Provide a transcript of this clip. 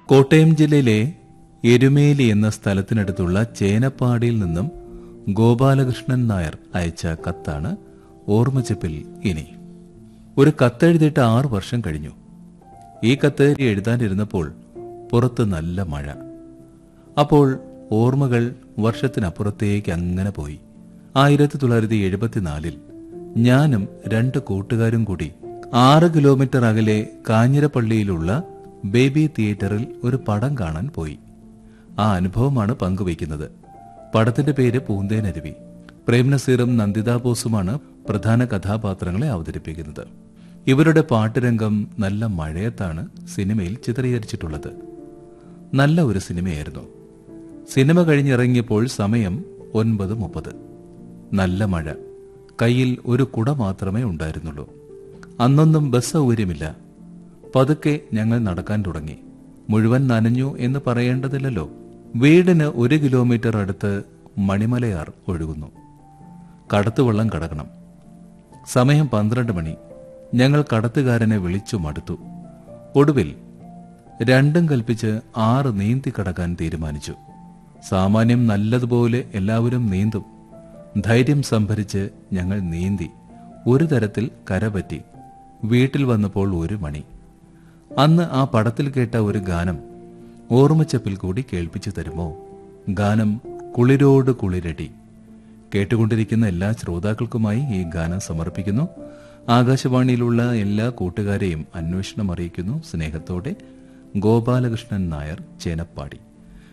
കോട്ടയം ജില്ലയിലെ എരുമേലി എന്ന സ്ഥലത്തിനടുത്തുള്ള ചേനപ്പാടിയിൽ നിന്നും ഗോപാലകൃഷ്ണൻ നായർ അയച്ച കത്താണ് ഓർമ്മച്ചപ്പിൽ ഇനി ഒരു കത്തെഴുതിയിട്ട് ആറു വർഷം കഴിഞ്ഞു ഈ കത്ത് എഴുതാനിരുന്നപ്പോൾ പുറത്ത് നല്ല മഴ അപ്പോൾ ഓർമ്മകൾ വർഷത്തിനപ്പുറത്തേക്ക് അങ്ങനെ പോയി ആയിരത്തി തൊള്ളായിരത്തി എഴുപത്തിനാലിൽ ഞാനും രണ്ട് കൂട്ടുകാരും കൂടി ആറ് കിലോമീറ്റർ അകലെ കാഞ്ഞിരപ്പള്ളിയിലുള്ള ബേബി തിയേറ്ററിൽ ഒരു പടം കാണാൻ പോയി ആ അനുഭവമാണ് പങ്കുവയ്ക്കുന്നത് പടത്തിന്റെ പേര് പൂന്തേനരുവി പ്രേംനസീറും നന്ദിത ബോസുമാണ് പ്രധാന കഥാപാത്രങ്ങളെ അവതരിപ്പിക്കുന്നത് ഇവരുടെ പാട്ടുരംഗം നല്ല മഴയത്താണ് സിനിമയിൽ ചിത്രീകരിച്ചിട്ടുള്ളത് നല്ല ഒരു സിനിമയായിരുന്നു സിനിമ കഴിഞ്ഞിറങ്ങിയപ്പോൾ സമയം ഒൻപത് മുപ്പത് നല്ല മഴ കയ്യിൽ ഒരു കുട മാത്രമേ ഉണ്ടായിരുന്നുള്ളൂ അന്നൊന്നും ബസ് സൗകര്യമില്ല പതുക്കെ ഞങ്ങൾ നടക്കാൻ തുടങ്ങി മുഴുവൻ നനഞ്ഞു എന്ന് പറയേണ്ടതില്ലല്ലോ വീടിന് ഒരു കിലോമീറ്റർ അടുത്ത് മണിമലയാർ ഒഴുകുന്നു കടത്തുവള്ളം കടക്കണം സമയം പന്ത്രണ്ട് മണി ഞങ്ങൾ കടത്തുകാരനെ വിളിച്ചു മടുത്തു ഒടുവിൽ രണ്ടും കൽപ്പിച്ച് ആറ് നീന്തി കടക്കാൻ തീരുമാനിച്ചു സാമാന്യം നല്ലതുപോലെ എല്ലാവരും നീന്തും ധൈര്യം സംഭരിച്ച് ഞങ്ങൾ നീന്തി ഒരു തരത്തിൽ കരപറ്റി വീട്ടിൽ വന്നപ്പോൾ ഒരു മണി അന്ന് ആ പടത്തിൽ കേട്ട ഒരു ഗാനം ഓർമ്മച്ചപ്പിൽ കൂടി കേൾപ്പിച്ചു തരുമോ ഗാനം കുളിരോട് കുളിരടി കേട്ടുകൊണ്ടിരിക്കുന്ന എല്ലാ ശ്രോതാക്കൾക്കുമായി ഈ ഗാനം സമർപ്പിക്കുന്നു ആകാശവാണിയിലുള്ള എല്ലാ കൂട്ടുകാരെയും അന്വേഷണം അറിയിക്കുന്നു സ്നേഹത്തോടെ ഗോപാലകൃഷ്ണൻ നായർ ചേനപ്പാടി